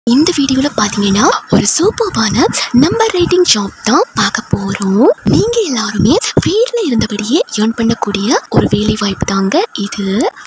இந்த வீடியோவில் பார்த்தீங்கன்னா ஒரு சூப்பர்பான நம்பர் ரைட்டிங் ஜாப் தான் பார்க்க போகிறோம் நீங்கள் எல்லாருமே வீட்டில் இருந்தபடியே ஏர்ன் பண்ணக்கூடிய ஒரு வேலை வாய்ப்பு தாங்க இது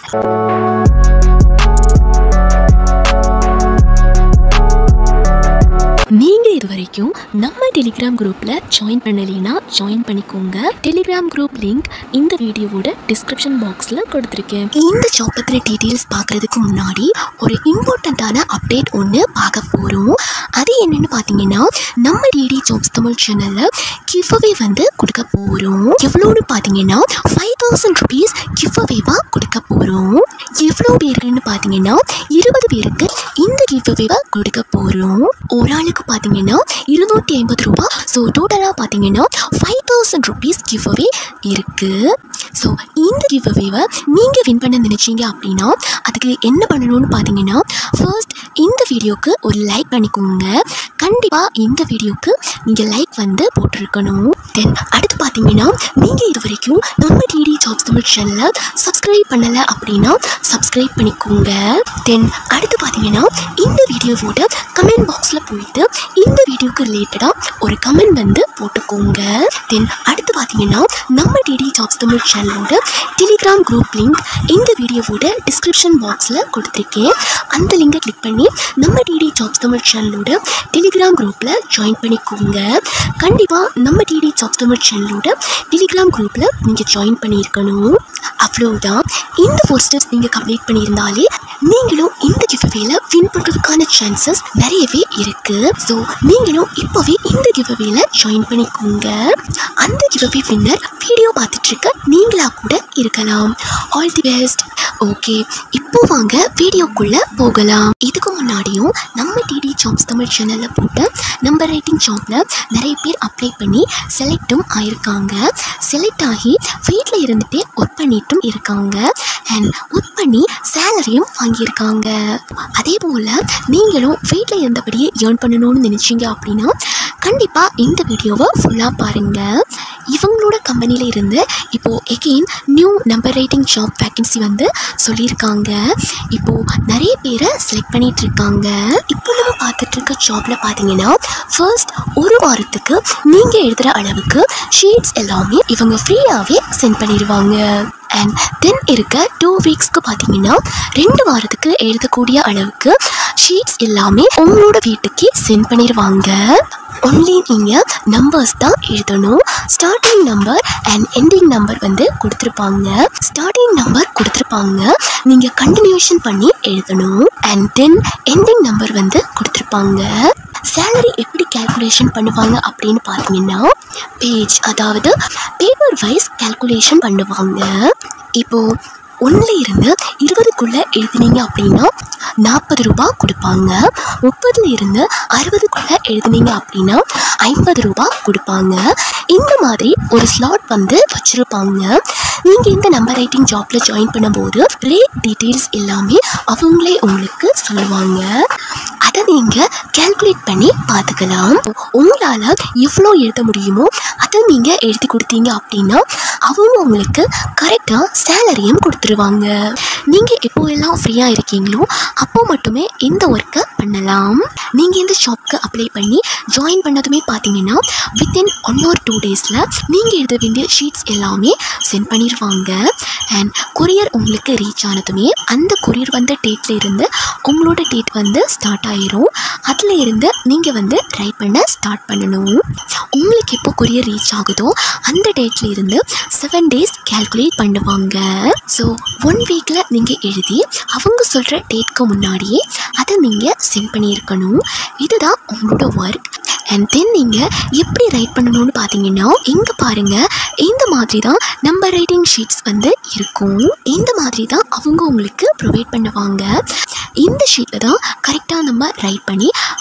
நீங்க இது வரைக்கும் நம்ம டெலிகிராம் குரூப்ல ஜாயின் பண்ணலைன்னா ஜாயின் பண்ணிக்கோங்க டெலிகிராம் குரூப் லிங்க் இந்த வீடியோவோட டிஸ்கிரிப்ஷன் பாக்ஸ்ல கொடுத்துருக்கேன் இந்த ஜாப் பத்தின டீடைல்ஸ் பார்க்கறதுக்கு முன்னாடி ஒரு இம்பார்ட்டண்ட்டான அப்டேட் ஒன்று பார்க்க போறோம் அது என்னன்னு பார்த்தீங்கன்னா நம்ம டிடி ஜாப்ஸ் தமிழ் சேனல்ல கிஃப்அவே வந்து கொடுக்க போறோம் எவ்வளோன்னு பார்த்தீங்கன்னா ஃபைவ் தௌசண்ட் ருபீஸ் கிஃப்அவேவா கொடுக்க போறோம் எவ்வளோ பேருக்குன்னு பார்த்தீங்கன்னா இருபது பேருக்கு இந்த கிஃப்அவேவை கொடுக்க போறோம் ஒரு ஆளுக்கு பார்த்தீங்கன்னா இருநூத்தி ஐம்பது ரூபா ஸோ டோட்டலாக பார்த்தீங்கன்னா five thousand rupees give away இருக்கு ஸோ இந்த கிவ் அவேவை நீங்கள் வின் பண்ண நினைச்சீங்க அப்படின்னா அதுக்கு என்ன பண்ணணும்னு பார்த்தீங்கன்னா ஃபர்ஸ்ட் இந்த வீடியோக்கு ஒரு லைக் பண்ணிக்கோங்க கண்டிப்பாக இந்த வீடியோக்கு நீங்கள் லைக் வந்து போட்டிருக்கணும் தென் அடுத்து பார்த்தீங்கன்னா நீங்கள் இது வரைக்கும் நம்ம டிடி ஜாப்ஸ் தமிழ் சேனலை சப்ஸ்கிரைப் பண்ணலை அப்படின்னா சப்ஸ்கிரைப் பண்ணிக்கோங்க தென் அடுத்து பார்த்தீங்கன்னா இந்த வீடியோவோட கமெண்ட் பாக்ஸில் போயிட்டு இந்த வீடியோக்கு ரிலேட்டடாக ஒரு கமெண்ட் வந்து போட்டுக்கோங்க தென் அடுத்து பார்த்தீங்கன்னா நம்ம டிடி ஜாப்ஸ் தமிழ் சேனலோட டெலிகிராம் குரூப் லிங்க் இந்த வீடியோவோட டிஸ்கிரிப்ஷன் பாக்ஸில் கொடுத்துருக்கேன் அந்த லிங்கை கிளிக் பண்ணி நம்ம டிடி ஜாப்ஸ் தமிழ் சேனலோட டெலிகிராம் குரூப்பில் ஜாயின் பண்ணிக்கோங்க கண்டிப்பாக நம்ம டிடி ஜாப்ஸ் தமிழ் சேனலோட டெலிகிராம் குரூப்பில் நீங்கள் ஜாயின் பண்ணியிருக்கணும் அவ்வளோதான் இந்த ஃபோர் ஸ்டெப்ஸ் நீங்கள் கம்ப்ளீட் பண்ணியிருந்தாலே நீங்களும் இந்த கிஃப்அவேல வின் பண்ணுறதுக்கான சான்சஸ் நிறையவே இருக்கு ஸோ நீங்களும் இப்போவே இந்த கிஃப்அவேல ஜாயின் பண்ணிக்கோங்க அந்த கிஃப்அவே வின்னர் வீடியோ பார்த்துட்டு இருக்க நீங்களா கூட இருக்கலாம் ஆல் தி பெஸ்ட் ஓகே இப்போ வாங்க வீடியோக்குள்ள போகலாம் இதுக்கு முன்னாடியும் நம்ம டிடி ஜாப்ஸ் தமிழ் சேனல்ல போட்ட நம்பர் ரைட்டிங் ஜாப்ல நிறைய பேர் அப்ளை பண்ணி செலக்டும் ஆயிருக்காங்க செலக்ட் ஆகி வீட்டில் இருந்துட்டே ஒர்க் பண்ணிட்டும் இருக்காங்க அண்ட் ஒர்க் பண்ணி சேலரியும் வாங்கியிருக்காங்க அதே போல் நீங்களும் வீட்டில் இருந்தபடியே ஏர்ன் பண்ணணும்னு நினச்சிங்க அப்படின்னா கண்டிப்பாக இந்த வீடியோவை ஃபுல்லாக பாருங்கள் இவங்களோட கம்பெனியில் இருந்து இப்போது again new number writing job vacancy வந்து சொல்லியிருக்காங்க இப்போது நிறைய பேரை செலக்ட் பண்ணிட்டு இருக்காங்க இப்போ நம்ம பார்த்துட்டு இருக்க ஜாப்ல பார்த்தீங்கன்னா ஃபர்ஸ்ட் ஒரு வாரத்துக்கு நீங்கள் எழுதுகிற அளவுக்கு ஷீட்ஸ் எல்லாமே இவங்க ஃப்ரீயாகவே சென்ட் பண்ணிடுவாங்க அண்ட் தென் இருக்க டூ வீக்ஸ்க்கு பார்த்தீங்கன்னா ரெண்டு வாரத்துக்கு எழுதக்கூடிய அளவுக்கு ஷீட்ஸ் எல்லாமே உங்களோட வீட்டுக்கே சென்ட் பண்ணிடுவாங்க ஒன்லி நீங்கள் நம்பர்ஸ் தான் எழுதணும் starting number and ending number வந்து கொடுத்துருப்பாங்க ஸ்டார்டிங் நம்பர் கொடுத்துருப்பாங்க நீங்கள் கண்டினியூஷன் பண்ணி எழுதணும் அண்ட் தென் எண்டிங் நம்பர் வந்து கொடுத்துருப்பாங்க சேலரி எப்படி கேல்குலேஷன் பண்ணுவாங்க அப்படின்னு பார்த்தீங்கன்னா பேஜ் அதாவது பேப்பர் வைஸ் கேல்குலேஷன் பண்ணுவாங்க இப்போது ஒன்றில் இருந்து இருபதுக்குள்ளே எழுதினீங்க அப்படின்னா நாற்பது ரூபா கொடுப்பாங்க முப்பதுல இருந்து அறுபதுக்குள்ளே எழுதினீங்க அப்படின்னா ஐம்பது ரூபா கொடுப்பாங்க இந்த மாதிரி ஒரு ஸ்லாட் வந்து வச்சுருப்பாங்க நீங்கள் இந்த நம்பர் ரைட்டிங் ஜாப்பில் ஜாயின் பண்ணும்போது ரேட் டீட்டெயில்ஸ் எல்லாமே அவங்களே உங்களுக்கு சொல்லுவாங்க அதை நீங்கள் கேல்குலேட் பண்ணி பார்த்துக்கலாம் உங்களால் எவ்வளோ எழுத முடியுமோ அதை நீங்கள் எழுதி கொடுத்தீங்க அப்படின்னா அவங்க உங்களுக்கு கரெக்டாக சேலரியும் கொடுத்துருவாங்க நீங்கள் எப்போ எல்லாம் ஃப்ரீயாக இருக்கீங்களோ அப்போ மட்டுமே இந்த ஒர்க்கை பண்ணலாம் நீங்கள் இந்த ஷாப்க்கு அப்ளை பண்ணி ஜாயின் பண்ணதுமே பார்த்தீங்கன்னா வித்தின் ஒன் ஆர் டூ டேஸில் நீங்கள் எழுத வேண்டிய ஷீட்ஸ் எல்லாமே சென்ட் பண்ணிடுவாங்க அண்ட் கொரியர் உங்களுக்கு ரீச் ஆனதுமே அந்த கொரியர் வந்த டேட்டில் இருந்து உங்களோட டேட் வந்து ஸ்டார்ட் ஆயிரும் அதில் இருந்து நீங்கள் வந்து ட்ரை பண்ண ஸ்டார்ட் பண்ணணும் உங்களுக்கு எப்போ கொரியர் ரீச் ஆகுதோ அந்த டேட்ல இருந்து செவன் டேஸ் கேல்குலேட் பண்ணுவாங்க ஸோ ஒன் வீக்கில் நீங்கள் எழுதி அவங்க சொல்கிற டேட்க்கு முன்னாடியே அதை நீங்கள் சென்ட் பண்ணியிருக்கணும் இதுதான் உங்களோட ஒர்க் அண்ட் தென் நீங்கள் எப்படி ரைட் பண்ணணும்னு பார்த்தீங்கன்னா இங்கே பாருங்கள் இந்த மாதிரி தான் நம்பர் ரைட்டிங் ஷீட்ஸ் வந்து இருக்கும் இந்த மாதிரி தான் அவங்க உங்களுக்கு ப்ரொவைட் பண்ணுவாங்க இந்த ஷீட்டில் தான் கரெக்டாக நம்ம ரைட் பண்ணி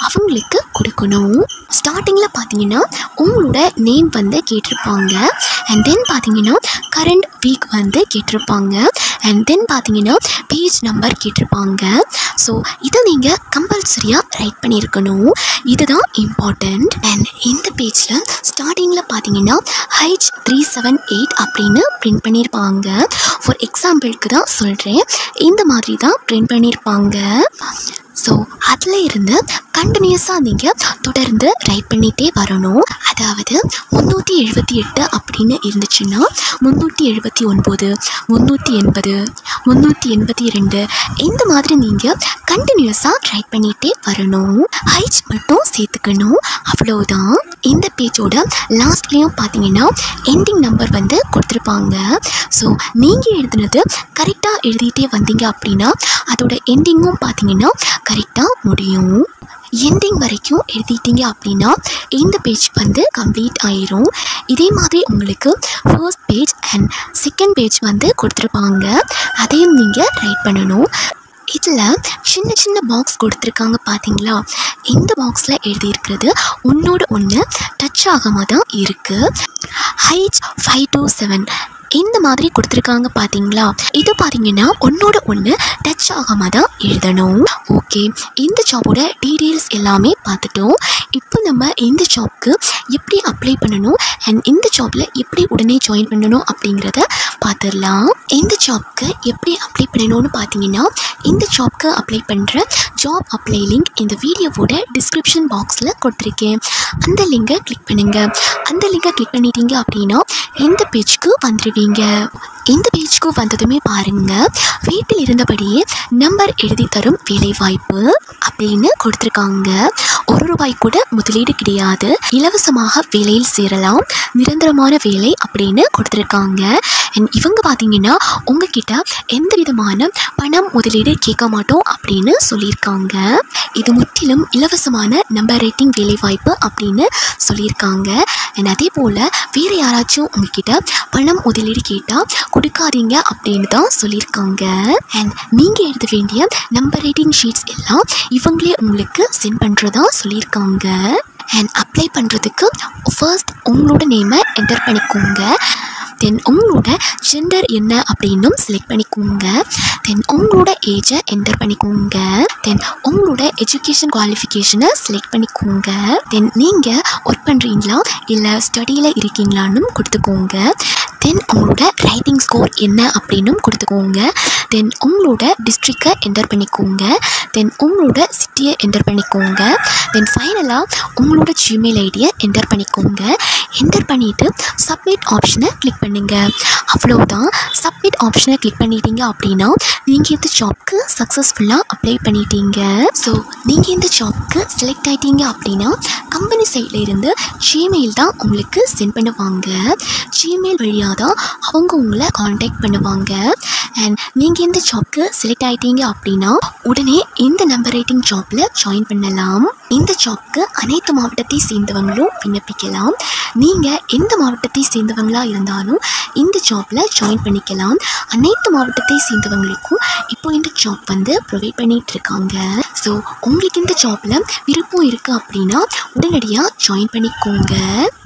அவங்களுக்கு கொடுக்கணும் ஸ்டார்டிங்கில் பார்த்தீங்கன்னா உங்களோட நேம் வந்து கேட்டிருப்பாங்க அண்ட் தென் பார்த்தீங்கன்னா கரண்ட் வீக் வந்து கேட்டிருப்பாங்க அண்ட் தென் பார்த்தீங்கன்னா பேஜ் நம்பர் கேட்டிருப்பாங்க ஸோ இதை நீங்கள் கம்பல்சரியாக ரைட் பண்ணியிருக்கணும் இதுதான் இம்பார்ட்டண்ட் அண்ட் இந்த பேஜில் ஸ்டார்டிங்கில் பார்த்தீங்கன்னா ஹைச் த்ரீ செவன் எயிட் அப்படின்னு பிரிண்ட் பண்ணியிருப்பாங்க ஃபார் எக்ஸாம்பிளுக்கு தான் சொல்கிறேன் இந்த மாதிரி தான் பிரிண்ட் பண்ணியிருப்பாங்க ஸோ அதில் இருந்து கண்டினியூஸாக நீங்கள் தொடர்ந்து ரைட் பண்ணிகிட்டே வரணும் அதாவது முந்நூற்றி எழுபத்தி எட்டு அப்படின்னு இருந்துச்சுன்னா முந்நூற்றி எழுபத்தி ஒன்பது முந்நூற்றி எண்பது முந்நூற்றி எண்பத்தி ரெண்டு இந்த மாதிரி நீங்கள் கண்டினியூஸாக ரைட் பண்ணிகிட்டே வரணும் ஹைச் மட்டும் சேர்த்துக்கணும் அவ்வளோதான் இந்த பேஜோட லாஸ்ட்லேயும் பார்த்தீங்கன்னா எண்டிங் நம்பர் வந்து கொடுத்துருப்பாங்க ஸோ நீங்கள் எழுதுனது கரெக்டாக எழுதிட்டே வந்தீங்க அப்படின்னா அதோட எண்டிங்கும் பார்த்தீங்கன்னா கரெக்டாக முடியும் எண்டிங் வரைக்கும் எழுதிட்டீங்க அப்படின்னா இந்த பேஜ் வந்து கம்ப்ளீட் ஆயிரும் இதே மாதிரி உங்களுக்கு first page and second page வந்து கொடுத்துருப்பாங்க அதையும் நீங்கள் ரைட் பண்ணணும் இதில் சின்ன சின்ன பாக்ஸ் கொடுத்துருக்காங்க பார்த்தீங்களா இந்த பாக்ஸில் எழுதியிருக்கிறது ஒன்றோட ஒன்று டச் ஆகாம தான் இருக்குது ஹைச் ஃபைவ் டூ செவன் இந்த மாதிரி கொடுத்துருக்காங்க பார்த்தீங்களா இது பார்த்தீங்கன்னா ஒன்னோட ஒன்று டச் ஆகாம தான் எழுதணும் ஓகே இந்த ஜாபோட டீட்டெயில்ஸ் எல்லாமே பார்த்துட்டோம் இப்போ நம்ம இந்த ஜாப்க்கு எப்படி அப்ளை பண்ணணும் அண்ட் இந்த ஜாப்பில் எப்படி உடனே ஜாயின் பண்ணணும் அப்படிங்கிறத பார்த்துடலாம் இந்த ஜாப்க்கு எப்படி அப்ளை பண்ணணும்னு பார்த்தீங்கன்னா இந்த ஜாப்க்கு அப்ளை பண்ணுற ஜாப் அப்ளை லிங்க் இந்த வீடியோவோட டிஸ்கிரிப்ஷன் பாக்ஸில் கொடுத்துருக்கேன் அந்த லிங்கை கிளிக் பண்ணுங்கள் அந்த லிங்கை கிளிக் பண்ணிட்டீங்க அப்படின்னா இந்த பேஜ்க்கு வந்துடுவீங்க இந்த பேஜ்க்கு வந்ததுமே பாருங்க வீட்டில் இருந்தபடியே நம்பர் எழுதி தரும் வேலைவாய்ப்பு அப்படின்னு கொடுத்துருக்காங்க ஒரு ரூபாய் கூட முதலீடு கிடையாது இலவசமாக வேலையில் சேரலாம் நிரந்தரமான வேலை அப்படின்னு கொடுத்துருக்காங்க அண்ட் இவங்க பார்த்தீங்கன்னா உங்ககிட்ட எந்த விதமான பணம் முதலீடு கேட்க மாட்டோம் அப்படின்னு சொல்லியிருக்காங்க இது முற்றிலும் இலவசமான நம்பர் ரைட்டிங் வேலைவாய்ப்பு அப்படின்னு சொல்லியிருக்காங்க அண்ட் அதே போல் வேறு யாராச்சும் உங்ககிட்ட பணம் முதலீடு கேட்டால் கொடுக்காதீங்க அப்படின்னு தான் சொல்லியிருக்காங்க அண்ட் நீங்கள் எழுத வேண்டிய நம்பர் ரைட்டிங் ஷீட்ஸ் எல்லாம் இவங்களே உங்களுக்கு சென்ட் பண்ணுறதா சொல்லியிருக்காங்க அண்ட் அப்ளை பண்ணுறதுக்கு ஃபர்ஸ்ட் உங்களோட நேமை என்டர் பண்ணிக்கோங்க தென் உங்களோட ஜெண்டர் என்ன அப்படின்னும் செலக்ட் பண்ணிக்கோங்க தென் உங்களோட ஏஜை என்டர் பண்ணிக்கோங்க தென் உங்களோட எஜுகேஷன் குவாலிஃபிகேஷனை செலக்ட் பண்ணிக்கோங்க தென் நீங்கள் ஒர்க் பண்ணுறீங்களா இல்லை ஸ்டடியில் இருக்கீங்களான்னு கொடுத்துக்கோங்க தென் உங்களோட ரைட்டிங் ஸ்கோர் என்ன அப்படின்னும் கொடுத்துக்கோங்க தென் உங்களோட டிஸ்ட்ரிக்டை என்டர் பண்ணிக்கோங்க தென் உங்களோட சிட்டியை என்டர் பண்ணிக்கோங்க தென் ஃபைனலாக உங்களோட ஜிமெயில் ஐடியை என்டர் பண்ணிக்கோங்க என்டர் பண்ணிவிட்டு சப்மிட் ஆப்ஷனை கிளிக் பண்ணுங்கள் அவ்வளோதான் சப்மிட் ஆப்ஷனை கிளிக் பண்ணிட்டீங்க அப்படின்னா நீங்கள் இந்த ஜாப்க்கு சக்ஸஸ்ஃபுல்லாக அப்ளை பண்ணிட்டீங்க ஸோ நீங்கள் இந்த ஜாப்க்கு செலக்ட் ஆகிட்டீங்க அப்படின்னா கம்பெனி சைடில் இருந்து ஜிமெயில் தான் உங்களுக்கு சென்ட் பண்ணுவாங்க ஜிமெயில் வழியாக தான் அவங்க உங்களை காண்டாக்ட் பண்ணுவாங்க அண்ட் நீங்கள் இந்த ஜாப்க்கு செலக்ட் ஆகிட்டீங்க அப்படின்னா உடனே இந்த நம்பர் ரைட்டிங் ஜாப்பில் ஜாயின் பண்ணலாம் இந்த ஜாப்க்கு அனைத்து மாவட்டத்தை சேர்ந்தவங்களும் விண்ணப்பிக்கலாம் நீங்கள் எந்த மாவட்டத்தை சேர்ந்தவங்களாக இருந்தாலும் இந்த ஜாப்பில் ஜாயின் பண்ணிக்கலாம் அனைத்து மாவட்டத்தை சேர்ந்தவங்களுக்கும் இப்போ இந்த ஜாப் வந்து ப்ரொவைட் பண்ணிட்டு இருக்காங்க ஸோ உங்களுக்கு இந்த ஜாப்பில் விருப்பம் இருக்குது அப்படின்னா உடனடியாக ஜாயின் பண்ணிக்கோங்க